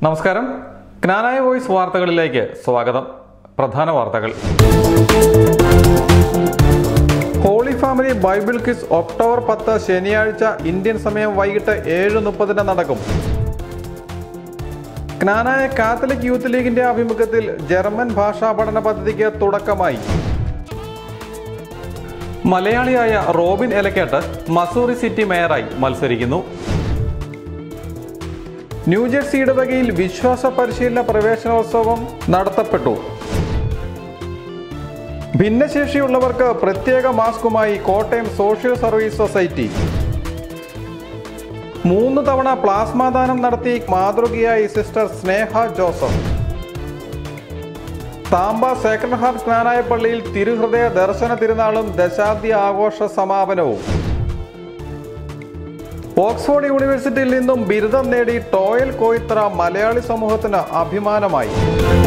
നമസ്കാരം ജ്ഞാനായ വോയിസ് വാർത്തകളിലേക്ക് സ്വാഗതം പ്രധാന വാർത്തകൾ holy family Bible quiz October പത്ത് ശനിയാഴ്ച ഇന്ത്യൻ സമയം വൈകിട്ട് ഏഴ് മുപ്പതിന് നടക്കും ജ്ഞാനായ കാത്തലിക് യൂത്ത് ലീഗിന്റെ ആഭിമുഖ്യത്തിൽ ജർമ്മൻ ഭാഷാ പഠന പദ്ധതിക്ക് തുടക്കമായി മലയാളിയായ റോബിൻ എലക്കേട്ട് മസൂറി സിറ്റി മേയറായി മത്സരിക്കുന്നു ന്യൂജേഴ്സി ഇടവകയിൽ വിശ്വാസ പരിശീലന പ്രവേശനോത്സവം നടത്തപ്പെട്ടു ഭിന്നശേഷിയുള്ളവർക്ക് പ്രത്യേക മാസ്കുമായി കോട്ടയം സോഷ്യൽ സർവീസ് സൊസൈറ്റി മൂന്ന് തവണ പ്ലാസ്മ ദാനം നടത്തി മാതൃകയായി sister Sneha Joseph Tampa Sacred Heart Knanaya പള്ളിയിൽ തിരുഹൃദയ ദർശന തിരുനാളും ദശാബ്ദി ആഘോഷ സമാപനവും ഓക്സ്ഫോർഡ് യൂണിവേഴ്സിറ്റിയിൽ നിന്നും ബിരുദം നേടി ടോയൽ കോയിത്ര മലയാളി സമൂഹത്തിന് അഭിമാനമായി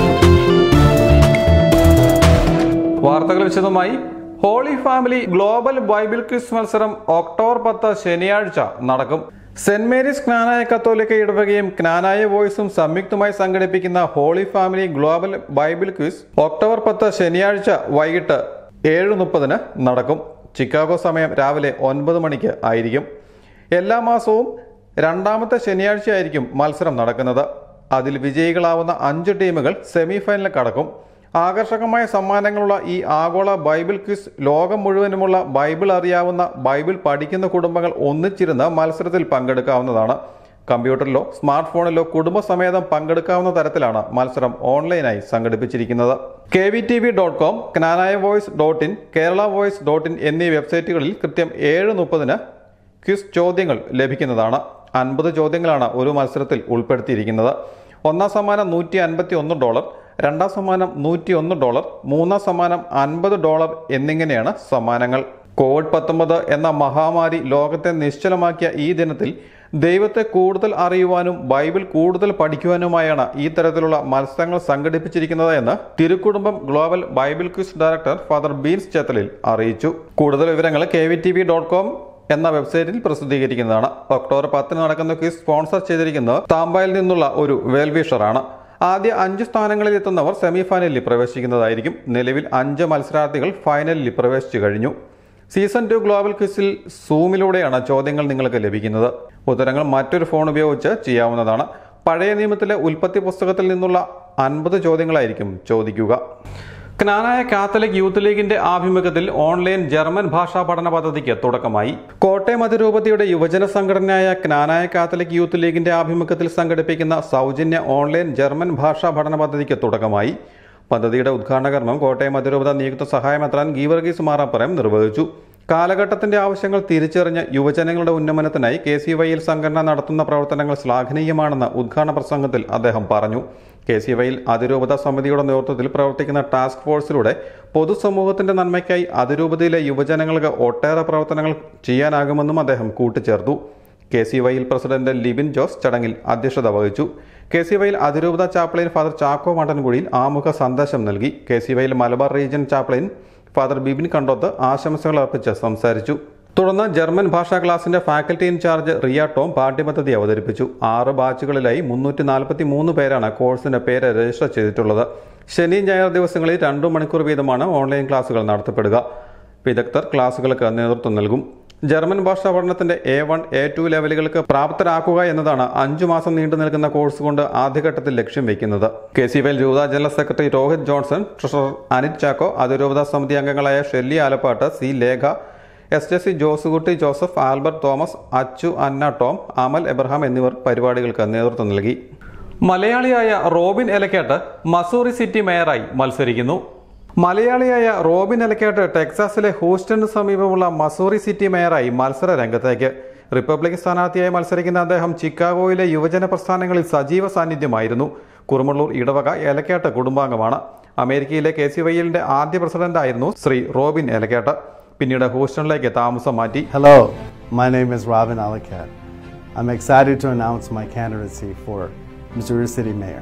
വാർത്തകൾ വിശദമായി holy family global Bible quiz മത്സരം ഒക്ടോബർ പത്ത് ശനിയാഴ്ച നടക്കും സെന്റ് മേരീസ് ജ്ഞാനായ കത്തോലിക്ക ഇടവകയും ജ്ഞാനായ വോയിസും സംയുക്തമായി സംഘടിപ്പിക്കുന്ന holy family global Bible quiz October പത്ത് ശനിയാഴ്ച വൈകിട്ട് ഏഴ് മുപ്പതിന് നടക്കും ചിക്കാഗോ സമയം രാവിലെ ഒൻപത് മണിക്ക് ആയിരിക്കും എല്ലാ മാസവും രണ്ടാമത്തെ ശനിയാഴ്ചയായിരിക്കും മത്സരം നടക്കുന്നത് അതിൽ വിജയികളാവുന്ന അഞ്ച് ടീമുകൾ സെമി ഫൈനലിൽ കടക്കും ആകർഷകമായ സമ്മാനങ്ങളുള്ള ഈ ആഗോള ബൈബിൾ ക്വിസ് ലോകം മുഴുവനുമുള്ള ബൈബിൾ അറിയാവുന്ന ബൈബിൾ പഠിക്കുന്ന കുടുംബങ്ങൾ ഒന്നിച്ചിരുന്ന് മത്സരത്തിൽ പങ്കെടുക്കാവുന്നതാണ് കമ്പ്യൂട്ടറിലോ സ്മാർട്ട് ഫോണിലോ കുടുംബസമേതം പങ്കെടുക്കാവുന്ന തരത്തിലാണ് മത്സരം ഓൺലൈനായി സംഘടിപ്പിച്ചിരിക്കുന്നത് K V T V dot com Knanaya voice dot in Kerala voice dot in എന്നീ വെബ്സൈറ്റുകളിൽ കൃത്യം ഏഴ് മുപ്പതിന് ക്വിസ് ചോദ്യങ്ങൾ ലഭിക്കുന്നതാണ് അൻപത് ചോദ്യങ്ങളാണ് ഒരു മത്സരത്തിൽ ഉൾപ്പെടുത്തിയിരിക്കുന്നത് ഒന്നാം സമ്മാനം നൂറ്റി അൻപത്തി ഒന്ന് ഡോളർ രണ്ടാം സമ്മാനം നൂറ്റി ഒന്ന് ഡോളർ മൂന്നാം സമ്മാനം അൻപത് ഡോളർ എന്നിങ്ങനെയാണ് സമ്മാനങ്ങൾ കോവിഡ് പത്തൊമ്പത് എന്ന മഹാമാരി ലോകത്തെ നിശ്ചലമാക്കിയ ഈ ദിനത്തിൽ ദൈവത്തെ കൂടുതൽ അറിയുവാനും ബൈബിൾ കൂടുതൽ പഠിക്കുവാനുമായാണ് ഈ തരത്തിലുള്ള മത്സരങ്ങൾ സംഘടിപ്പിച്ചിരിക്കുന്നത് എന്ന് തിരുക്കുടുംബം global Bible quiz director father ബീൻസ് ചേത്തലിൽ അറിയിച്ചു കൂടുതൽ വിവരങ്ങൾ K V T V dot com എന്ന വെബ്സൈറ്റിൽ പ്രസിദ്ധീകരിക്കുന്നതാണ് ഒക്ടോബർ പത്തിന് നടക്കുന്ന ക്വിസ് സ്പോൺസർ ചെയ്തിരിക്കുന്നത് താമ്പായിൽ നിന്നുള്ള ഒരു വെൽവിഷറാണ് ആദ്യ അഞ്ച് സ്ഥാനങ്ങളിൽ എത്തുന്നവർ സെമി ഫൈനലിൽ പ്രവേശിക്കുന്നതായിരിക്കും നിലവിൽ അഞ്ച് മത്സരാർത്ഥികൾ ഫൈനലിൽ പ്രവേശിച്ചു കഴിഞ്ഞു സീസൺ ടു ഗ്ലോബൽ ക്വിസിൽ സൂമിലൂടെയാണ് ചോദ്യങ്ങൾ നിങ്ങൾക്ക് ലഭിക്കുന്നത് ഉത്തരങ്ങൾ മറ്റൊരു ഫോൺ ഉപയോഗിച്ച് ചെയ്യാവുന്നതാണ് പഴയ നിയമത്തിലെ ഉൽപ്പത്തി പുസ്തകത്തിൽ നിന്നുള്ള അൻപത് ചോദ്യങ്ങളായിരിക്കും ചോദിക്കുക ജ്ഞാനായ കാത്തലിക് യൂത്ത് ലീഗിന്റെ ആഭിമുഖ്യത്തിൽ ഓൺലൈൻ ജർമ്മൻ ഭാഷാ പഠന പദ്ധതിക്ക് തുടക്കമായി കോട്ടയം അതിരൂപതയുടെ യുവജന സംഘടനയായ ജ്ഞാനായ കാത്തലിക് യൂത്ത് ലീഗിന്റെ ആഭിമുഖ്യത്തിൽ സംഘടിപ്പിക്കുന്ന സൗജന്യ ഓൺലൈൻ ജർമ്മൻ ഭാഷാ പഠന പദ്ധതിക്ക് തുടക്കമായി പദ്ധതിയുടെ ഉദ്ഘാടന കർമ്മം കോട്ടയം അതിരൂപത നിയുക്ത സഹായമെത്രാൻ ഗീവർഗീസ് മാറാപ്പുറം നിർവഹിച്ചു കാലഘട്ടത്തിന്റെ ആവശ്യങ്ങൾ തിരിച്ചറിഞ്ഞ് യുവജനങ്ങളുടെ ഉന്നമനത്തിനായി കെ സി വൈയിൽ സംഘടന നടത്തുന്ന പ്രവർത്തനങ്ങൾ ശ്ലാഘനീയമാണെന്ന് ഉദ്ഘാടന പ്രസംഗത്തിൽ അദ്ദേഹം പറഞ്ഞു കെ സി വൈയിൽ അതിരൂപത സമിതിയുടെ നേതൃത്വത്തിൽ പ്രവർത്തിക്കുന്ന ടാസ്ക് ഫോഴ്സിലൂടെ പൊതുസമൂഹത്തിന്റെ നന്മയ്ക്കായി അതിരൂപതയിലെ യുവജനങ്ങൾക്ക് ഒട്ടേറെ പ്രവർത്തനങ്ങൾ ചെയ്യാനാകുമെന്നും അദ്ദേഹം കൂട്ടിച്ചേർത്തു കെ സി വൈയിൽ പ്രസിഡന്റ് ലിബിൻ ജോസ് ചടങ്ങിൽ അധ്യക്ഷത വഹിച്ചു കെ സി വൈയിൽ അതിരൂപത ചാപ്ലൈൻ ഫാദർ ചാക്കോ മട്ടൻകുഴിയിൽ ആമുഖ സന്ദേശം നൽകി കെ സി വൈയിൽ Malabar region chaplain father Bibin Kandoth ആശംസകൾ അർപ്പിച്ച് സംസാരിച്ചു തുടർന്ന് ജർമ്മൻ ഭാഷാ ക്ലാസിന്റെ ഫാക്കൽറ്റി ഇൻചാർജ് റിയ ടോം പാഠ്യപദ്ധതി അവതരിപ്പിച്ചു ആറ് ബാച്ചുകളിലായി മുന്നൂറ്റി നാൽപ്പത്തി മൂന്ന് പേരാണ് കോഴ്സിന്റെ പേര് രജിസ്റ്റർ ചെയ്തിട്ടുള്ളത് ശനി ഞായർ ദിവസങ്ങളിൽ രണ്ടു മണിക്കൂർ വീതമാണ് ഓൺലൈൻ ക്ലാസുകൾ നടത്തപ്പെടുക വിദഗ്ധർ ക്ലാസുകൾക്ക് നേതൃത്വം നൽകും ജർമ്മൻ ഭാഷാ പഠനത്തിന്റെ എ വൺ എ ടു ലെവലുകൾക്ക് പ്രാപ്തരാക്കുക എന്നതാണ് അഞ്ചു മാസം നീണ്ടു നിൽക്കുന്ന കോഴ്സ് കൊണ്ട് ആദ്യഘട്ടത്തിൽ ലക്ഷ്യം വെക്കുന്നത് കെ സി വെൽ രൂപത general secretary Rohit Johnson treasurer Anit Chacko അതിരൂപത സമിതി അംഗങ്ങളായ Shelly Alappat C Lekha S J C Josekutty Joseph Albert Thomas Achu Anna Tom Amal Abraham എന്നിവർ പരിപാടികൾക്ക് നേതൃത്വം നൽകി മലയാളിയായ റോബിൻ എലക്കാട്ട് മസൂറി സിറ്റി മേയറായി മത്സരിക്കുന്നു മലയാളിയായ റോബിൻ എലക്കാട്ട് ടെക്സാസിലെ ഹൂസ്റ്റണിന് സമീപമുള്ള മസൂറി സിറ്റി മേയറായി മത്സര രംഗത്തേക്ക് റിപ്പബ്ലിക് സ്ഥാനാർത്ഥിയായി മത്സരിക്കുന്ന അദ്ദേഹം ചിക്കാഗോയിലെ യുവജന പ്രസ്ഥാനങ്ങളിൽ സജീവ സാന്നിധ്യമായിരുന്നു കുറുമള്ളൂർ ഇടവക എലക്കാട്ട് കുടുംബാംഗമാണ് അമേരിക്കയിലെ കെ സി വൈലിന്റെ ആദ്യ പ്രസിഡന്റായിരുന്നു ശ്രീ റോബിൻ എലക്കാട്ട് പിന്നീട് ഹൂസ്റ്റണിലേക്ക് താമസം മാറ്റി Hello, my name is Robin Alakat. I'm excited to announce my candidacy for Missouri City Mayor.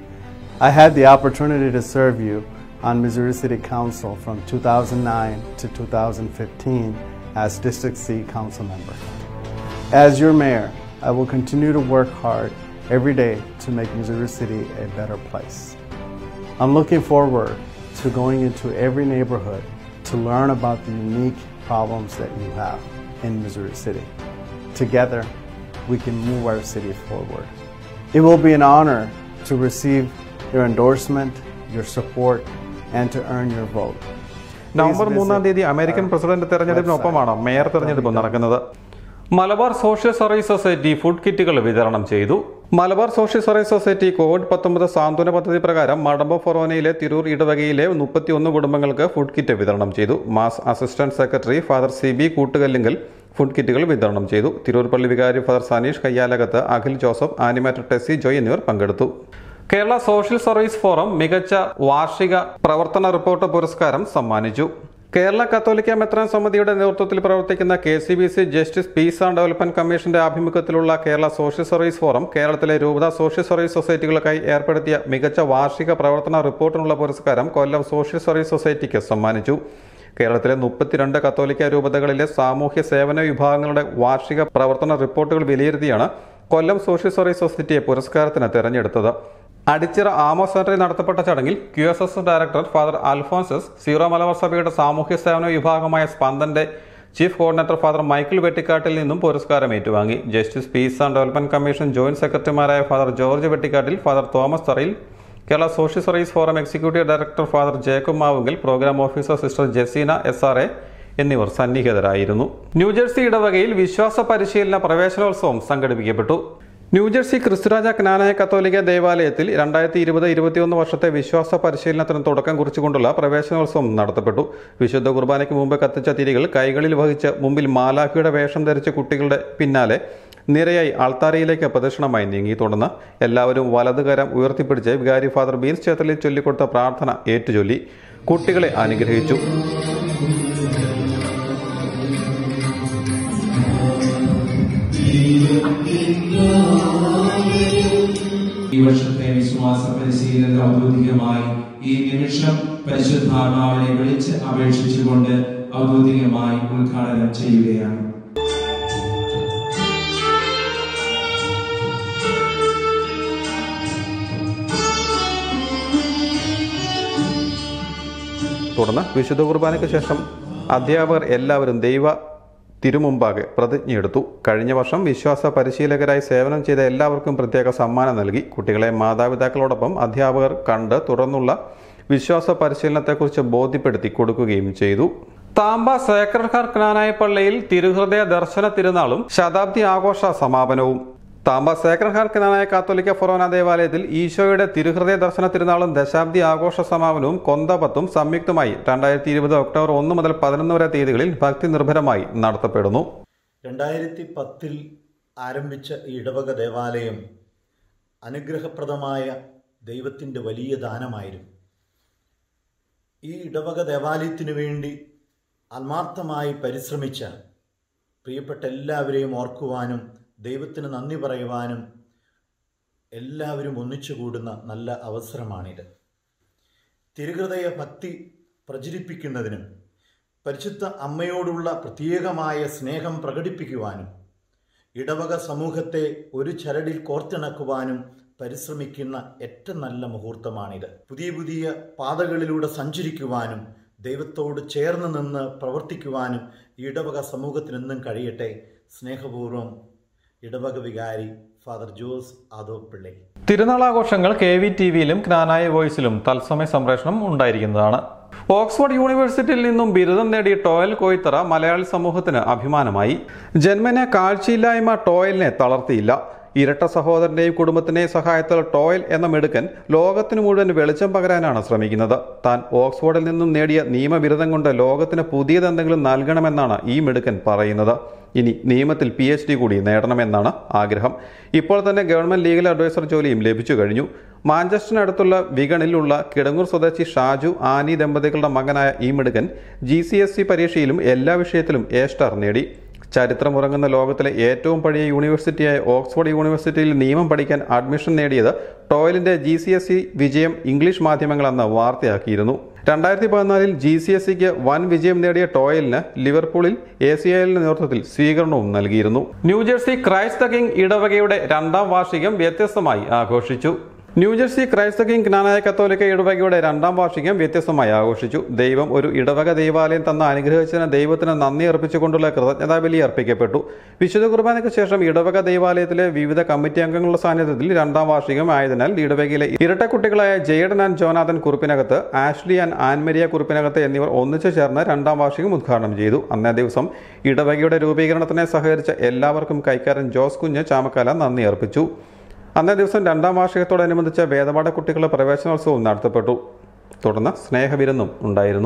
I had the opportunity to serve you on Missouri City Council from 2009 to 2015 as District C Council member. As your mayor, I will continue to work hard every day to make Missouri City a better place. I'm looking forward to going into every neighborhood to learn about the unique problems that you have in Missouri City. Together, we can move our city forward. It will be an honor to receive your endorsement, your support, and to earn your vote. November മൂന്നാം തീയതി American president തെരഞ്ഞെടുപ്പിനൊപ്പമാണ് mayor തെരഞ്ഞെടുപ്പ് നടക്കുന്നത് Malabar social service society food കിറ്റുകൾ വിതരണം ചെയ്തു Malabar social service society Covid പത്തൊമ്പത് സാന്ത്വന പദ്ധതി പ്രകാരം മടമ്പ ഫൊറോനയിലെ തിരൂർ ഇടവകയിലെ മുപ്പത്തിയൊന്ന് കുടുംബങ്ങൾക്ക് ഫുഡ് കിറ്റ് വിതരണം ചെയ്തു മാസ് assistant secretary father C B Koottukallingal food കിറ്റുകൾ വിതരണം ചെയ്തു തിരൂർ പള്ളി വികാരി father Saneesh Kayyalakath Akhil Joseph animator Tessy Joy എന്നിവർ പങ്കെടുത്തു കേരള സോഷ്യൽ സർവീസ് ഫോറം മികച്ച വാർഷിക പ്രവർത്തന റിപ്പോർട്ട് പുരസ്കാരം സമ്മാനിച്ചു കേരള കത്തോലിക്ക മെത്രാൻ സമിതിയുടെ നേതൃത്വത്തിൽ പ്രവർത്തിക്കുന്ന K C B C justice peace and development കമ്മീഷന്റെ ആഭിമുഖ്യത്തിലുള്ള കേരള സോഷ്യൽ സർവീസ് ഫോറം കേരളത്തിലെ രൂപത സോഷ്യൽ സർവീസ് സൊസൈറ്റികൾക്കായി ഏർപ്പെടുത്തിയ മികച്ച വാർഷിക പ്രവർത്തന റിപ്പോർട്ടിനുള്ള പുരസ്കാരം കൊല്ലം സോഷ്യൽ സർവീസ് സൊസൈറ്റിക്ക് സമ്മാനിച്ചു കേരളത്തിലെ മുപ്പത്തിരണ്ട് കത്തോലിക്ക രൂപതകളിലെ സാമൂഹ്യ സേവന വിഭാഗങ്ങളുടെ വാർഷിക പ്രവർത്തന റിപ്പോർട്ടുകൾ വിലയിരുത്തിയാണ് കൊല്ലം സോഷ്യൽ സർവീസ് സൊസൈറ്റിയെ പുരസ്കാരത്തിന് തെരഞ്ഞെടുത്തത് അടിച്ചിറ ആമോ സെന്ററിൽ നടത്തപ്പെട്ട ചടങ്ങിൽ Q S S director father Alphonsus Syro Malabar സഭയുടെ സാമൂഹ്യ സേവന വിഭാഗമായ സ്പന്ദന്റെ chief coordinator father Michael Vettikattil നിന്നും പുരസ്കാരം ഏറ്റുവാങ്ങി justice peace and development commission joint സെക്രട്ടറിമാരായ father George Vettikattil father Thomas Tharayil Kerala social service forum executive director father Jacob Mavunkal programme officer sister Jaseena S R A എന്നിവർ സന്നിഹിതരായിരുന്നു ന്യൂജേഴ്സി ഇടവകയിൽ വിശ്വാസ പരിശീലന പ്രവേശനോത്സവം സംഘടിപ്പിക്കപ്പെട്ടു ന്യൂജേഴ്സി ക്രിസ്തുരാജ ജ്ഞാനായ കത്തോലിക്ക ദേവാലയത്തിൽ രണ്ടായിരത്തി ഇരുപത് ഇരുപത്തിയൊന്ന് വർഷത്തെ വിശ്വാസ പരിശീലനത്തിന് തുടക്കം കുറിച്ചുകൊണ്ടുള്ള പ്രവേശനോത്സവം നടത്തപ്പെട്ടു വിശുദ്ധ കുർബാനയ്ക്ക് മുമ്പ് കത്തിച്ച തിരികൾ കൈകളിൽ വഹിച്ച് മുമ്പിൽ മാലാഖിയുടെ വേഷം ധരിച്ച കുട്ടികളുടെ പിന്നാലെ നിരയായി ആൾത്താരയിലേക്ക് പ്രദക്ഷിണമായി നീങ്ങി തുടർന്ന് എല്ലാവരും വലതുകരം ഉയർത്തിപ്പിടിച്ച് വികാരി ഫാദർ ബീൻസ് ചേത്തലിൽ ചൊല്ലിക്കൊടുത്ത പ്രാർത്ഥന ഏറ്റുചൊല്ലി കുട്ടികളെ അനുഗ്രഹിച്ചു ഈ വർഷത്തെ വിശ്വാസ പരിശീലന ഔദ്യോഗികമായി ഈ നിമിഷം പരിശുദ്ധാത്മാവിനെ വിളിച്ച് അപേക്ഷിച്ചുകൊണ്ട് ഔദ്യോഗികമായി ഉദ്ഘാടനം ചെയ്യുകയാണ് തുടർന്ന് വിശുദ്ധ കുർബാനയ്ക്ക് ശേഷം അധ്യാപകർ എല്ലാവരും ദൈവ തിരുമുമ്പാകെ പ്രതിജ്ഞയെടുത്തു കഴിഞ്ഞ വർഷം വിശ്വാസ പരിശീലകരായി സേവനം ചെയ്ത എല്ലാവർക്കും പ്രത്യേക സമ്മാനം നൽകി കുട്ടികളെ മാതാപിതാക്കളോടൊപ്പം അധ്യാപകർ കണ്ട് തുടർന്നുള്ള വിശ്വാസ പരിശീലനത്തെക്കുറിച്ച് ബോധ്യപ്പെടുത്തി കൊടുക്കുകയും ചെയ്തു താമ്പ സേക്രഡ് ഹാർട്ട് ജ്ഞാനായ പള്ളിയിൽ തിരുഹൃദയ ദർശന തിരുനാളും ശതാബ്ദി ആഘോഷ സമാപനവും താമ്പ സേക്രഡ് ഹാർട്ട് ജ്ഞാനായ കാത്തോലിക്ക ഫൊറോന ദേവാലയത്തിൽ ഈശോയുടെ തിരുഹൃദയ ദർശന തിരുനാളും ദശാബ്ദി ആഘോഷ സമാപനവും കൊന്തപത്തും സംയുക്തമായി രണ്ടായിരത്തി ഇരുപത് ഒക്ടോബർ ഒന്ന് മുതൽ പതിനൊന്ന് വരെ തീയതികളിൽ ഭക്തി നിർഭരമായി നടത്തപ്പെടുന്നു രണ്ടായിരത്തി പത്തിൽ ആരംഭിച്ച ഈ ഇടവക ദേവാലയം അനുഗ്രഹപ്രദമായ ദൈവത്തിൻ്റെ വലിയ ദാനമായിരുന്നു ഈ ഇടവക ദേവാലയത്തിനു വേണ്ടി ആത്മാർത്ഥമായി പരിശ്രമിച്ച പ്രിയപ്പെട്ട എല്ലാവരെയും ഓർക്കുവാനും ദൈവത്തിന് നന്ദി പറയുവാനും എല്ലാവരും ഒന്നിച്ചു കൂടുന്ന നല്ല അവസരമാണിത് തിരുഹൃദയ ഭക്തി പ്രചരിപ്പിക്കുന്നതിനും പരിശുദ്ധ അമ്മയോടുള്ള പ്രത്യേകമായ സ്നേഹം പ്രകടിപ്പിക്കുവാനും ഇടവക സമൂഹത്തെ ഒരു ചരടിൽ കോർത്തിണക്കുവാനും പരിശ്രമിക്കുന്ന ഏറ്റവും നല്ല മുഹൂർത്തമാണിത് പുതിയ പുതിയ പാതകളിലൂടെ സഞ്ചരിക്കുവാനും ദൈവത്തോട് ചേർന്ന് നിന്ന് പ്രവർത്തിക്കുവാനും ഈ ഇടവക സമൂഹത്തിനെന്നും കഴിയട്ടെ സ്നേഹപൂർവ്വം ഇടവക വികാരി ഫാദർ ജോസ് ആദോപ്പിള്ളി തിരുനാളാഘോഷങ്ങൾ കെ വി ടി വിയിലും ജ്ഞാനായ വോയിസിലും തത്സമയ സംപ്രേഷണം ഉണ്ടായിരിക്കുന്നതാണ് ഓക്സ്ഫോർഡ് യൂണിവേഴ്സിറ്റിയിൽ നിന്നും ബിരുദം നേടിയ ടോയൽ കോയിത്തറ മലയാളി സമൂഹത്തിന് അഭിമാനമായി ജന്മനെ കാഴ്ചയില്ലായ്മ ടോയലിനെ തളർത്തിയില്ല ഇരട്ട സഹോദരന്റെയും കുടുംബത്തിന്റെയും സഹായത്തിൽ ടോയൽ എന്ന മിടുക്കൻ ലോകത്തിന് മുഴുവൻ വെളിച്ചം പകരാനാണ് ശ്രമിക്കുന്നത് താൻ ഓക്സ്ഫോർഡിൽ നിന്നും നേടിയ നിയമബിരുദം കൊണ്ട് ലോകത്തിന് പുതിയതെന്തെങ്കിലും നൽകണമെന്നാണ് ഈ മിടുക്കൻ പറയുന്നത് ഇനി നിയമത്തിൽ പി എച്ച് ഡി കൂടി നേടണമെന്നാണ് ആഗ്രഹം ഇപ്പോൾ തന്നെ ഗവൺമെന്റ് ലീഗൽ അഡ്വൈസർ ജോലിയും ലഭിച്ചു കഴിഞ്ഞു മാഞ്ചസ്റ്ററിനടുത്തുള്ള വിഗണിലുള്ള കിടങ്ങൂർ സ്വദേശി ഷാജു ആനി ദമ്പതികളുടെ മകനായ ഈ മിടുക്കൻ ജി സി എസ് സി പരീക്ഷയിലും എല്ലാ വിഷയത്തിലും എ സ്റ്റാർ നേടി ചരിത്രമുറങ്ങുന്ന ലോകത്തിലെ ഏറ്റവും പഴയ യൂണിവേഴ്സിറ്റിയായ ഓക്സ്ഫോർഡ് യൂണിവേഴ്സിറ്റിയിൽ നിയമം പഠിക്കാൻ അഡ്മിഷൻ നേടിയത് ടോയലിന്റെ ജി സി എസ് സി വിജയം ഇംഗ്ലീഷ് മാധ്യമങ്ങൾ അന്ന് വാർത്തയാക്കിയിരുന്നു രണ്ടായിരത്തി പതിനാലിൽ ജി സി എസ് സിക്ക് വൻ വിജയം നേടിയ ടോയലിന് ലിവർപൂളിൽ എ സി ഐലിന്റെ നേതൃത്വത്തിൽ സ്വീകരണവും നൽകിയിരുന്നു ന്യൂജേഴ്സി ക്രൈസ്റ്റ് ദ കിങ് ഇടവകയുടെ രണ്ടാം വാർഷികം വ്യത്യസ്തമായി ആഘോഷിച്ചു ന്യൂജേഴ്സി ക്രൈസ്ത കിങ് ജ്ഞാനായ കത്തോലിക്ക ഇടവകയുടെ രണ്ടാം വാർഷികം വ്യത്യസ്തമായി ആഘോഷിച്ചു ദൈവം ഒരു ഇടവക ദൈവാലയം തന്ന അനുഗ്രഹിച്ചതിന് ദൈവത്തിന് നന്ദി അർപ്പിച്ചുകൊണ്ടുള്ള കൃതജ്ഞതാ ബലി അർപ്പിക്കപ്പെട്ടു വിശുദ്ധ കുർബാനയ്ക്ക് ശേഷം ഇടവക ദൈവാലയത്തിലെ വിവിധ കമ്മിറ്റി അംഗങ്ങളുടെ സാന്നിധ്യത്തിൽ രണ്ടാം വാർഷികം ആയതിനാൽ ഇടവകയിലെ ഇരട്ട കുട്ടികളായ Jayden and Jonathan Kurippinakath Ashley and Ann Maria Kurippinakath എന്നിവർ ഒന്നിച്ചു ചേർന്ന് രണ്ടാം വാർഷികം ഉദ്ഘാടനം ചെയ്തു അന്നേ ദിവസം ഇടവകയുടെ രൂപീകരണത്തിനെ സഹകരിച്ച എല്ലാവർക്കും കൈക്കാരൻ ജോസ് കുഞ്ഞ് ചാമക്കാല നന്ദി അർപ്പിച്ചു അന്നേ ദിവസം രണ്ടാം വാർഷികത്തോടനുബന്ധിച്ച് വേദപാഠ കുട്ടികളുടെ പ്രവേശനോത്സവവും നടത്തപ്പെട്ടു തുടർന്ന് സ്നേഹവിരുന്നും ഉണ്ടായിരുന്നു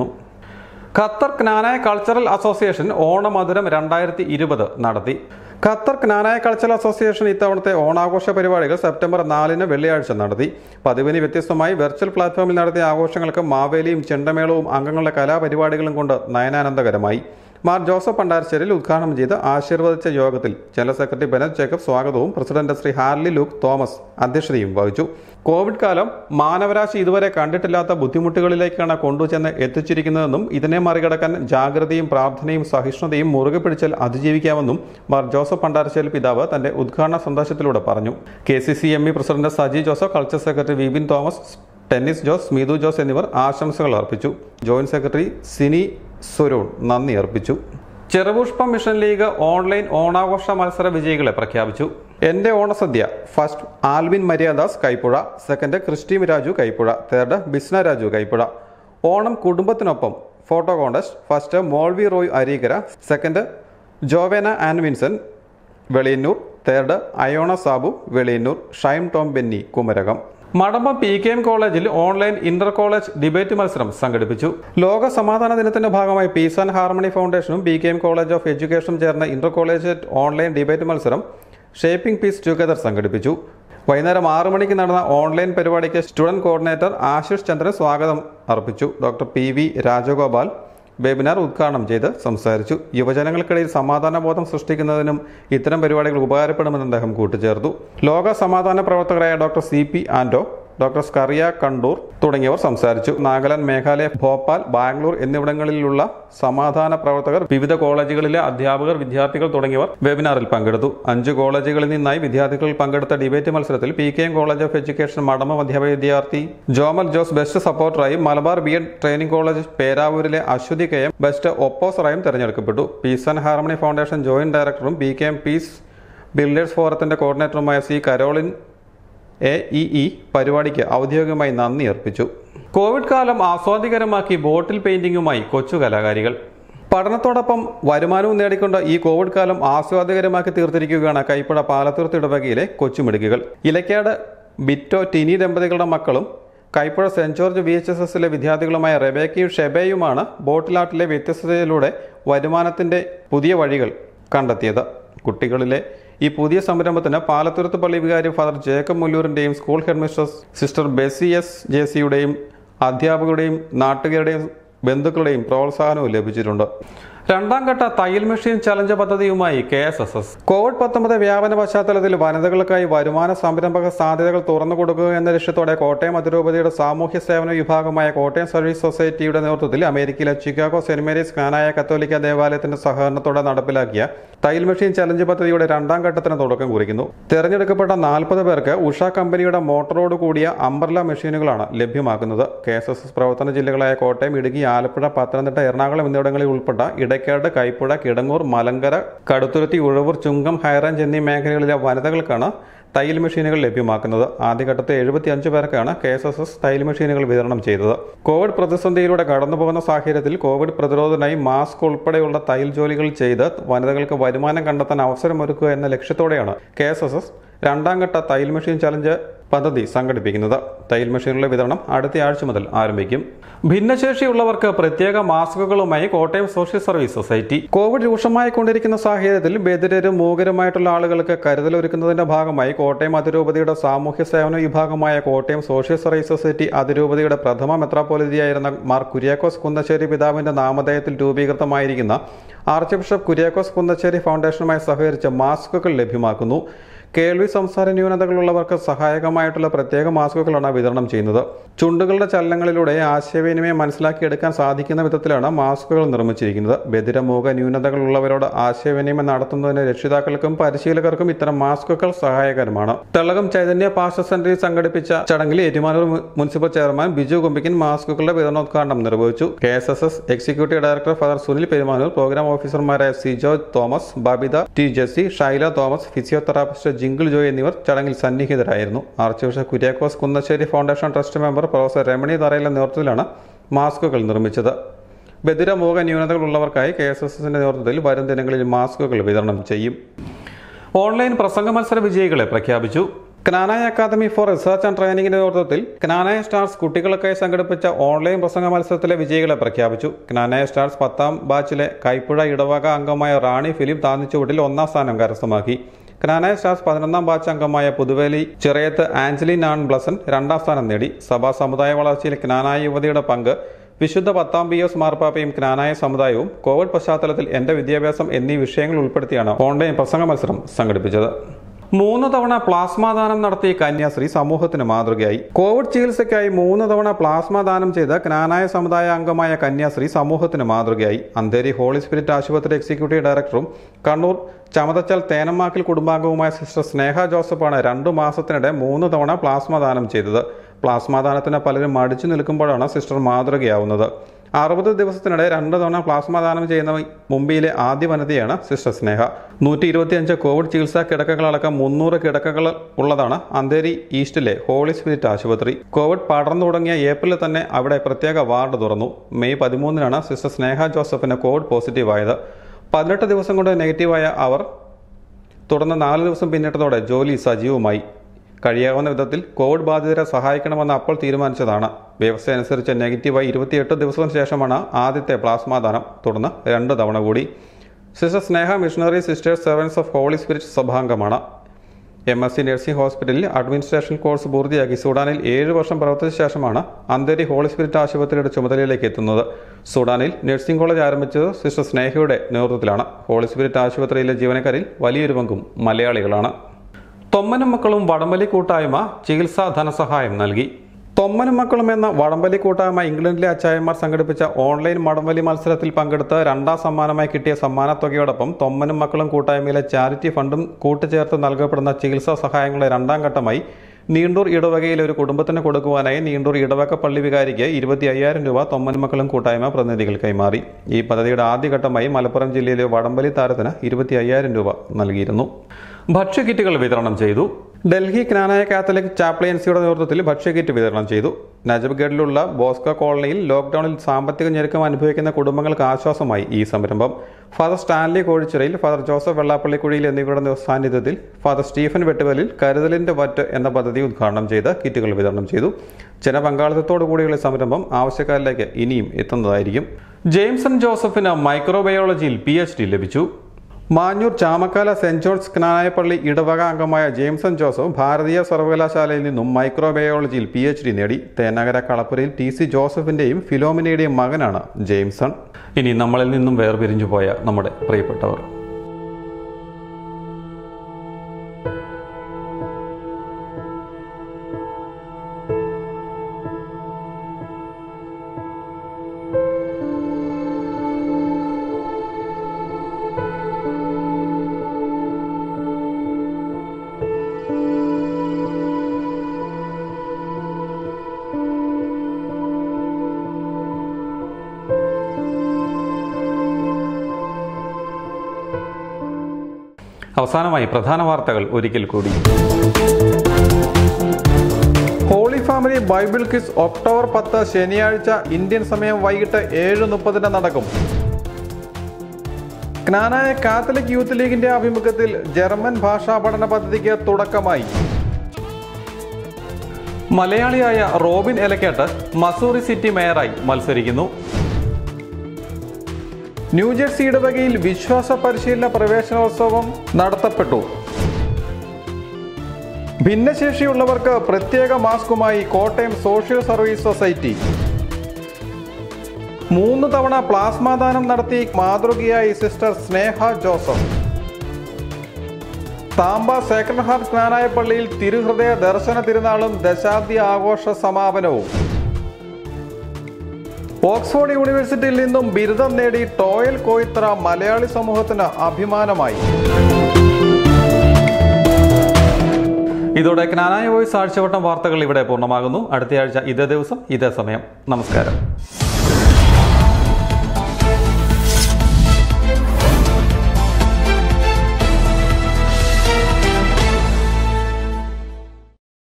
ഖത്തർ ക്നാനായ കൾച്ചറൽ അസോസിയേഷൻ ഓണമധുരം രണ്ടായിരത്തി ഇരുപത് നടത്തി ഖത്തർ ക്നാനായ കൾച്ചറൽ അസോസിയേഷൻ ഇത്തവണത്തെ ഓണാഘോഷ പരിപാടികൾ സെപ്റ്റംബർ നാലിന് വെള്ളിയാഴ്ച നടത്തി പതിവിന് വ്യത്യസ്തമായി വെർച്വൽ പ്ലാറ്റ്ഫോമിൽ നടത്തിയ ആഘോഷങ്ങൾക്ക് മാവേലിയും ചെണ്ടമേളവും അംഗങ്ങളുടെ കലാപരിപാടികളും കൊണ്ട് നയനാനന്ദകരമായി മാർ ജോസഫ് പണ്ടാരശ്ശേരിൽ ഉദ്ഘാടനം ചെയ്ത് ആശീർവദിച്ച യോഗത്തിൽ ജനറൽ സെക്രട്ടറി ബെനറ്റ് ജേക്കബ് സ്വാഗതവും president Shri Harley Luke Thomas അധ്യക്ഷതയും വഹിച്ചു കോവിഡ് കാലം മാനവരാശി ഇതുവരെ കണ്ടിട്ടില്ലാത്ത ബുദ്ധിമുട്ടുകളിലേക്കാണ് കൊണ്ടുചെന്ന് എത്തിച്ചിരിക്കുന്നതെന്നും ഇതിനെ മറികടക്കാൻ ജാഗ്രതയും പ്രാർത്ഥനയും സഹിഷ്ണുതയും മുറുകെ പിടിച്ചാൽ അതിജീവിക്കാമെന്നും മാർ ജോസഫ് പണ്ടാരശ്ശേരി പിതാവ് തന്റെ ഉദ്ഘാടന സന്ദേശത്തിലൂടെ പറഞ്ഞു K C C M E president Saji Joseph culture secretary Vipin Thomas Tennis Jose Smithu Jose എന്നിവർ ആശംസകൾ അർപ്പിച്ചു ജോയിന്റ് സെക്രട്ടറി സിനി സ്വരൂൺ നന്ദി അർപ്പിച്ചു ചെറുപുഷ്പം മിഷൻ ലീഗ് ഓൺലൈൻ ഓണാഘോഷ മത്സര വിജയികളെ പ്രഖ്യാപിച്ചു എന്റെ ഓണസദ്യ first Alvin Mariadas Kaipuzha second ക്രിസ്റ്റീം രാജു കൈപ്പുഴ തേർഡ് ബിസ്ന രാജു കൈപ്പുഴ ഓണം കുടുംബത്തിനൊപ്പം photo contest first Molvi Roy Areekara second ജോവേന Ann Vincent Veliyannoor third Iona Sabu Veliyannoor ഷൈം Tom Benny Kumarakom Madampam P K M കോളേജിൽ ഓൺലൈൻ ഇന്റർ കോളേജ് ഡിബേറ്റ് മത്സരം സംഘടിപ്പിച്ചു ലോക സമാധാന ദിനത്തിന്റെ ഭാഗമായി പീസ് ആൻഡ് ഹാർമണി ഫൗണ്ടേഷനും P K M college of എഡ്യൂക്കേഷനും ചേർന്ന ഇന്റർ കോളേജ് ഓൺലൈൻ ഡിബേറ്റ് മത്സരം ഷേപ്പിംഗ് പീസ് ടുഗദർ സംഘടിപ്പിച്ചു വൈകുന്നേരം ആറു മണിക്ക് നടന്ന ഓൺലൈൻ പരിപാടിക്ക് സ്റ്റുഡന്റ് കോർഡിനേറ്റർ ആശിഷ് ചന്ദ്രൻ സ്വാഗതം അർപ്പിച്ചു doctor P V Rajagopal webinar ഉദ്ഘാടനം ചെയ്ത് സംസാരിച്ചു യുവജനങ്ങൾക്കിടയിൽ സമാധാനബോധം സൃഷ്ടിക്കുന്നതിനും ഇത്തരം പരിപാടികൾ ഉപകാരപ്പെടുമെന്ന് അദ്ദേഹം കൂട്ടിച്ചേർത്തു ലോക സമാധാന പ്രവർത്തകരായ ഡോക്ടർ സി പി ആൻഡോ ഡോക്ടർ സ്കറിയ കണ്ടൂർ തുടങ്ങിയവർ സംസാരിച്ചു നാഗാലാൻഡ് മേഘാലയ ഭോപ്പാൽ ബാംഗ്ലൂർ എന്നിവിടങ്ങളിലുള്ള സമാധാന പ്രവർത്തകർ വിവിധ കോളേജുകളിലെ അധ്യാപകർ വിദ്യാർത്ഥികൾ തുടങ്ങിയവർ വെബിനാറിൽ പങ്കെടുത്തു അഞ്ച് കോളേജുകളിൽ നിന്നായി വിദ്യാർത്ഥികൾ പങ്കെടുത്ത ഡിബേറ്റ് മത്സരത്തിൽ P K M college of education മടമ അധ്യാപക വിദ്യാർത്ഥി ജോമൽ ജോസ് ബെസ്റ്റ് സപ്പോർട്ടറായും Malabar B Ed training college പേരാവൂരിലെ അശ്വതി കെ എം ബെസ്റ്റ് ഒപ്പോസറായും തെരഞ്ഞെടുക്കപ്പെട്ടു peace and harmony foundation joint ഡയറക്ടറും B K M peace builders ഫോറത്തിന്റെ കോർഡിനേറ്ററുമായ C Caroline A E E പരിപാടിക്ക് ഔദ്യോഗികമായി നന്ദി അർപ്പിച്ചു കോവിഡ് കാലം ആസ്വാദികരമാക്കി ബോട്ടിൽ പെയിന്റിംഗുമായി കൊച്ചു കലാകാരികൾ പഠനത്തോടൊപ്പം വരുമാനവും നേടിക്കൊണ്ട് ഈ കോവിഡ് കാലം ആസ്വാദികരമാക്കി തീർത്തിരിക്കുകയാണ് കൈപ്പുഴ പാലത്തീർത്ത് ഇടവകയിലെ കൊച്ചുമിടുക്കികൾ ഇലക്കാട് ബിറ്റോ ടിനി ദമ്പതികളുടെ മക്കളും Kaipuzha saint George V H S എസിലെ വിദ്യാർത്ഥികളുമായ റെബേക്കയും ഷെബേയുമാണ് ബോട്ടിലാട്ടിലെ വ്യത്യസ്തതയിലൂടെ വരുമാനത്തിന്റെ പുതിയ വഴികൾ കണ്ടെത്തിയത് കുട്ടികളിലെ ഈ പുതിയ സംരംഭത്തിന് പാലത്തുരുത്ത് പള്ളി വികാരി ഫാദർ ജേക്കബ് മുല്ലൂരിന്റെയും school headmistress sister Bessy S J സിയുടെയും അധ്യാപകരുടെയും നാട്ടുകാരുടെയും ബന്ധുക്കളുടെയും പ്രോത്സാഹനവും ലഭിച്ചിട്ടുണ്ട് രണ്ടാം ഘട്ട തയ്യൽ മെഷീൻ ചലഞ്ച് പദ്ധതിയുമായി K S S S Covid പത്തൊമ്പത് വ്യാപന പശ്ചാത്തലത്തിൽ വനിതകൾക്കായി വരുമാന സംരംഭക സാധ്യതകൾ തുറന്നു കൊടുക്കുക എന്ന ലക്ഷ്യത്തോടെ കോട്ടയം അതിരൂപതയുടെ സാമൂഹ്യ സേവന വിഭാഗമായ കോട്ടയം സർവീസ് സൊസൈറ്റിയുടെ നേതൃത്വത്തിൽ അമേരിക്കയിലെ ചിക്കാഗോ സെന്റ് മേരീസ് കാനായ കത്തോലിക്ക ദേവാലയത്തിന്റെ സഹകരണത്തോടെ നടപ്പിലാക്കിയ തയ്യൽ മെഷീൻ ചലഞ്ച് പദ്ധതിയുടെ രണ്ടാം ഘട്ടത്തിന് തുടക്കം കുറിക്കുന്നു തെരഞ്ഞെടുക്കപ്പെട്ട നാൽപ്പത് പേർക്ക് ഉഷ കമ്പനിയുടെ മോട്ടറോട് കൂടിയ അംബർല മെഷീനുകളാണ് ലഭ്യമാക്കുന്നത് കെ എസ് എസ് എസ് പ്രവർത്തന ജില്ലകളായ കോട്ടയം ഇടുക്കി ആലപ്പുഴ പത്തനംതിട്ട എറണാകുളം എന്നിവിടങ്ങളിൽ ഉൾപ്പെട്ട ഇടയ്ക്കാട് കൈപ്പുഴ കിടങ്ങൂർ മലങ്കര കടുത്തുരുത്തി ഉഴവൂർ ചുങ്കം ഹൈറേഞ്ച് എന്നീ മേഖലകളിലെ വനിതകൾക്കാണ് തയ്യൽ മെഷീനുകൾ ലഭ്യമാക്കുന്നത് ആദ്യഘട്ടത്തിൽ എഴുപത്തി അഞ്ച് പേർക്കാണ് കെ എസ് എസ് എസ് തയ്യൽ മെഷീനുകൾ വിതരണം ചെയ്തത് കോവിഡ് പ്രതിസന്ധിയിലൂടെ കടന്നുപോകുന്ന സാഹചര്യത്തിൽ കോവിഡ് പ്രതിരോധത്തിനായി മാസ്ക് ഉൾപ്പെടെയുള്ള തയ്യൽ ജോലികൾ ചെയ്ത് വനിതകൾക്ക് വരുമാനം കണ്ടെത്താൻ അവസരമൊരുക്കുക എന്ന ലക്ഷ്യത്തോടെയാണ് കെ എസ് എസ് എസ് രണ്ടാം ഘട്ട തയ്യൽ മെഷീൻ ചലഞ്ച് പദ്ധതി സംഘടിപ്പിക്കുന്നത് തയ്യൽ മെഷീനുകളുടെ വിതരണം അടുത്ത ആഴ്ച മുതൽ ആരംഭിക്കും ഭിന്നശേഷിയുള്ളവർക്ക് പ്രത്യേക മാസ്കുകളുമായി Kottayam social service society Covid രൂക്ഷമായി കൊണ്ടിരിക്കുന്ന സാഹചര്യത്തിൽ ബധിരരും മൂകരുമായിട്ടുള്ള ആളുകൾക്ക് കരുതലൊരുക്കുന്നതിന്റെ ഭാഗമായി കോട്ടയം അതിരൂപതയുടെ സാമൂഹ്യ സേവന വിഭാഗമായ കോട്ടയം സോഷ്യൽ സർവീസ് സൊസൈറ്റി അതിരൂപതയുടെ പ്രഥമ മെത്രാപ്പോലിതിയായിരുന്ന മാർ കുര്യാക്കോസ് കുന്നശ്ശേരി പിതാവിന്റെ നാമധേയത്തിൽ രൂപീകൃതമായിരിക്കുന്ന ആർച്ച് ബിഷപ്പ് കുര്യാക്കോസ് കുന്നശ്ശേരി ഫൗണ്ടേഷനുമായി സഹകരിച്ച് മാസ്കുകൾ ലഭ്യമാക്കുന്നു കേൾവി സംസാര ന്യൂനതകളുള്ളവർക്ക് സഹായകമായിട്ടുള്ള പ്രത്യേക മാസ്കുകളാണ് വിതരണം ചെയ്യുന്നത് ചുണ്ടുകളുടെ ചലനങ്ങളിലൂടെ ആശയവിനിമയം മനസ്സിലാക്കിയെടുക്കാൻ സാധിക്കുന്ന വിധത്തിലാണ് മാസ്കുകൾ നിർമ്മിച്ചിരിക്കുന്നത് ബദിരമൂക ന്യൂനതകളുള്ളവരോട് ആശയവിനിമയം നടത്തുന്നതിന് രക്ഷിതാക്കൾക്കും പരിശീലകർക്കും ഇത്തരം മാസ്കുകൾ സഹായകരമാണ് തെള്ളകം ചൈതന്യ പാഷ സെന്ററിൽ സംഘടിപ്പിച്ച ചടങ്ങിൽ ഏറ്റുമാനൂർ മു- മുനിസിപ്പൽ ചെയർമാൻ ബിജു കുമ്പിക്കൻ മാസ്കുകളുടെ വിതരണോദ്ഘാടനം നിർവഹിച്ചു K S S S executive director father Sunil Perumanoor programme ഓഫീസർമാരായ Sijo Thomas Babitha T Jessy Shaila Thomas physiotherapist ജിങ്കിൾ ജോയ് എന്നിവർ ചടങ്ങിൽ സന്നിഹിതരായിരുന്നു arch bishop Kuriakose Kunnassery foundation trust member professor Ramani തറയിലെ നേതൃത്വത്തിലാണ് മാസ്കുകൾ നിർമ്മിച്ചത് ബദിരമൂക ന്യൂനതകളുള്ളവർക്കായി കെ എസ് എസ് എസിന്റെ നേതൃത്വത്തിൽ വരും ദിനങ്ങളിൽ മാസ്കുകൾ വിതരണം ചെയ്യും ഓൺലൈൻ പ്രസംഗ മത്സര വിജയികളെ പ്രഖ്യാപിച്ചു Knanaya academy for research and ട്രെയിനിങ്ങിന്റെ നേതൃത്വത്തിൽ ക്നാനായ സ്റ്റാർസ് കുട്ടികൾക്കായി സംഘടിപ്പിച്ച ഓൺലൈൻ പ്രസംഗ മത്സരത്തിലെ വിജയികളെ പ്രഖ്യാപിച്ചു ക്നാനായ സ്റ്റാർസ് പത്താം ബാച്ചിലെ കൈപ്പുഴ ഇടവക അംഗമായ റാണി ഫിലിപ്പ് താന്നിച്ചുവട്ടിൽ ഒന്നാം സ്ഥാനം കരസ്ഥമാക്കി ക്നാനായ സ്റ്റാർസ് പതിനൊന്നാം ബാച്ച് അംഗമായ പുതുവേലി ചിറയത്ത് ആഞ്ചലി നാൺ ബ്ലസൻ രണ്ടാം സ്ഥാനം നേടി സഭാ സമുദായ വളർച്ചയിൽ ക്നാനായ യുവതിയുടെ പങ്ക് വിശുദ്ധ പത്താം പി എസ് മാർപ്പാപ്പയും ജ്ഞാനായ സമുദായവും കോവിഡ് പശ്ചാത്തലത്തിൽ എന്റെ വിദ്യാഭ്യാസം എന്നീ വിഷയങ്ങൾ ഉൾപ്പെടുത്തിയാണ് ഓൺലൈൻ പ്രസംഗ മത്സരം സംഘടിപ്പിച്ചത് മൂന്ന് തവണ പ്ലാസ്മ ദാനം നടത്തിയ കന്യാസ്ത്രീ സമൂഹത്തിന് മാതൃകയായി കോവിഡ് ചികിത്സയ്ക്കായി മൂന്ന് തവണ പ്ലാസ്മ ദാനം ചെയ്ത ജ്ഞാനായ സമുദായ അംഗമായ കന്യാസ്ത്രീ സമൂഹത്തിന് മാതൃകയായി അന്തേരി ഹോളി സ്പിരിറ്റ് ആശുപത്രി എക്സിക്യൂട്ടീവ് ഡയറക്ടറും കണ്ണൂർ ചമതച്ചാൽ തേനമാക്കിൽ കുടുംബാംഗവുമായ സിസ്റ്റർ സ്നേഹ ജോസഫാണ് രണ്ടു മാസത്തിനിടെ മൂന്ന് തവണ പ്ലാസ്മ ദാനം ചെയ്തത് പ്ലാസ്മ ദാനത്തിന് പലരും മടിച്ചു നിൽക്കുമ്പോഴാണ് സിസ്റ്റർ മാതൃകയാവുന്നത് അറുപത് ദിവസത്തിനിടെ രണ്ട് തവണ പ്ലാസ്മ ദാനം ചെയ്യുന്ന മുംബൈയിലെ ആദ്യ വനിതയാണ് സിസ്റ്റർ സ്നേഹ നൂറ്റി ഇരുപത്തിയഞ്ച് കോവിഡ് ചികിത്സാ കിടക്കകളടക്കം മുന്നൂറ് കിടക്കകൾ ഉള്ളതാണ് അന്തേരി ഈസ്റ്റിലെ ഹോളി സ്പിരിറ്റ് ആശുപത്രി കോവിഡ് പടർന്നു തുടങ്ങിയ ഏപ്രിലിൽ തന്നെ അവിടെ പ്രത്യേക വാർഡ് തുറന്നു മെയ് പതിമൂന്നിനാണ് സിസ്റ്റർ സ്നേഹ ജോസഫിന് കോവിഡ് പോസിറ്റീവായത് പതിനെട്ട് ദിവസം കൊണ്ട് നെഗറ്റീവായ അവർ തുടർന്ന് നാല് ദിവസം പിന്നിട്ടതോടെ ജോലി സജീവമായി കഴിയാവുന്ന വിധത്തിൽ കോവിഡ് ബാധിതരെ സഹായിക്കണമെന്ന് അപ്പോൾ തീരുമാനിച്ചതാണ് വ്യവസ്ഥ അനുസരിച്ച് നെഗറ്റീവായി ഇരുപത്തിയെട്ട് ദിവസത്തിന് ശേഷമാണ് ആദ്യത്തെ പ്ലാസ്മ ദാനം തുടർന്ന് രണ്ട് തവണ കൂടി sister Sneha missionary sisters servants of holy spirit സഭാംഗമാണ് എം എസ് സി നഴ്സിംഗ് ഹോസ്പിറ്റലിൽ അഡ്മിനിസ്ട്രേഷൻ കോഴ്സ് പൂർത്തിയാക്കി സുഡാനിൽ ഏഴ് വർഷം പ്രവർത്തിച്ച ശേഷമാണ് അന്തേരി ഹോളി സ്പിരിറ്റ് ആശുപത്രിയുടെ ചുമതലയിലേക്ക് എത്തുന്നത് സുഡാനിൽ നഴ്സിംഗ് കോളേജ് ആരംഭിച്ചത് സിസ്റ്റർ സ്നേഹയുടെ നേതൃത്വത്തിലാണ് ഹോളി സ്പിരിറ്റ് ആശുപത്രിയിലെ ജീവനക്കാരിൽ വലിയൊരു പങ്കും മലയാളികളാണ് തൊമ്മനും മക്കളും വടംവലി കൂട്ടായ്മ ചികിത്സാ ധനസഹായം നൽകി തൊമ്മനും മക്കളും എന്ന വടംവലി കൂട്ടായ്മ ഇംഗ്ലണ്ടിലെ അച്ചായന്മാർ സംഘടിപ്പിച്ച ഓൺലൈൻ വടംവലി മത്സരത്തിൽ പങ്കെടുത്ത് രണ്ടാം സമ്മാനമായി കിട്ടിയ സമ്മാനത്തുകയോടൊപ്പം തൊമ്മനും മക്കളും കൂട്ടായ്മയിലെ ചാരിറ്റി ഫണ്ടും കൂട്ടുചേർത്ത് നൽകപ്പെടുന്ന ചികിത്സാ സഹായങ്ങളുടെ രണ്ടാം ഘട്ടമായി നീണ്ടൂർ ഇടവകയിലെ ഒരു കുടുംബത്തിന് കൊടുക്കുവാനായി നീണ്ടൂർ ഇടവക പള്ളി വികാരിക്ക് ഇരുപത്തി അയ്യായിരം രൂപ തൊമ്മനും മക്കളും കൂട്ടായ്മ പ്രതിനിധികൾ കൈമാറി ഈ പദ്ധതിയുടെ ആദ്യഘട്ടമായി മലപ്പുറം ജില്ലയിലെ വടംവലി താരത്തിന് ഇരുപത്തി അയ്യായിരം രൂപ നൽകിയിരുന്നു ഭക്ഷ്യക്കിറ്റുകൾ വിതരണം ചെയ്തു ഡൽഹി ജ്ഞാനായ കാത്തലിക് ചാപ്ലിയൻസിയുടെ നേതൃത്വത്തിൽ ഭക്ഷ്യക്കിറ്റ് വിതരണം ചെയ്തു നജബ്ഗഡിലുള്ള ബോസ്കോ കോളനിയിൽ ലോക്ഡൌണിൽ സാമ്പത്തിക ഞെരുക്കം അനുഭവിക്കുന്ന കുടുംബങ്ങൾക്ക് ആശ്വാസമായി ഈ സംരംഭം father Stanley Kozhichirayil father Joseph Vellappallikuzhiyil എന്നിവരുടെ സാന്നിധ്യത്തിൽ ഫാദർ സ്റ്റീഫൻ വെട്ടുവലിൽ കരുതലിന്റെ വറ്റ് എന്ന പദ്ധതി ഉദ്ഘാടനം ചെയ്ത് കിറ്റുകൾ വിതരണം ചെയ്തു ജനപങ്കാളിത്തത്തോടു കൂടിയുള്ള സംരംഭം ആവശ്യക്കാരിലേക്ക് ഇനിയും എത്തുന്നതായിരിക്കും ജെയിംസൺ ജോസഫിന് മൈക്രോബയോളജിയിൽ പി ലഭിച്ചു മാഞ്ഞൂർ ചാമക്കാല സെന്റ് ജോൺസ് ജ്ഞാനായപ്പള്ളി ഇടവക അംഗമായ ജെയിംസൺ ജോസഫ് ഭാരതീയ സർവകലാശാലയിൽ നിന്നും മൈക്രോബയോളജിയിൽ പി എച്ച് ഡി നേടി തേനകര കളപ്പുരയിൽ ടി സി ജോസഫിന്റെയും ഫിലോമിനയുടെയും മകനാണ് ജെയിംസൺ ഇനി നമ്മളിൽ നിന്നും വേർപിരിഞ്ഞു പോയ നമ്മുടെ പ്രിയപ്പെട്ടവർ അവസാനമായി പ്രധാന വാർത്തകൾ ഒരിക്കൽ കൂടി holy family Bible quiz October പത്ത് ശനിയാഴ്ച ഇന്ത്യൻ സമയം വൈകിട്ട് ഏഴ് മുപ്പതിന് നടക്കും ജ്ഞാനായ കാത്തലിക് യൂത്ത് ലീഗിന്റെ ആഭിമുഖ്യത്തിൽ ജർമ്മൻ ഭാഷാ പഠന പദ്ധതിക്ക് തുടക്കമായി മലയാളിയായ റോബിൻ എലക്കാട്ട് മസൂറി സിറ്റി മേയറായി മത്സരിക്കുന്നു ന്യൂജേഴ്സി ഇടവകയിൽ വിശ്വാസ പരിശീലന പ്രവേശനോത്സവം നടത്തപ്പെട്ടു ഭിന്നശേഷിയുള്ളവർക്ക് പ്രത്യേക മാസ്കുമായി കോട്ടയം സോഷ്യൽ സർവീസ് സൊസൈറ്റി മൂന്ന് തവണ പ്ലാസ്മ ദാനം നടത്തി മാതൃകയായി sister Sneha Joseph Tampa Sacred Heart Knanaya പള്ളിയിൽ തിരുഹൃദയ ദർശന തിരുനാളും ദശാബ്ദി ആഘോഷ സമാപനവും ഓക്സ്ഫോർഡ് യൂണിവേഴ്സിറ്റിയിൽ നിന്നും ബിരുദം നേടി ടോയൽ കോയിത്ര മലയാളി സമൂഹത്തിന് അഭിമാനമായി ഇതോടെ ജ്ഞാനായ വോയിസ് ആഴ്ചവട്ടം വാർത്തകൾ ഇവിടെ പൂർണ്ണമാകുന്നു അടുത്തയാഴ്ച ഇതേ ദിവസം ഇതേ സമയം നമസ്കാരം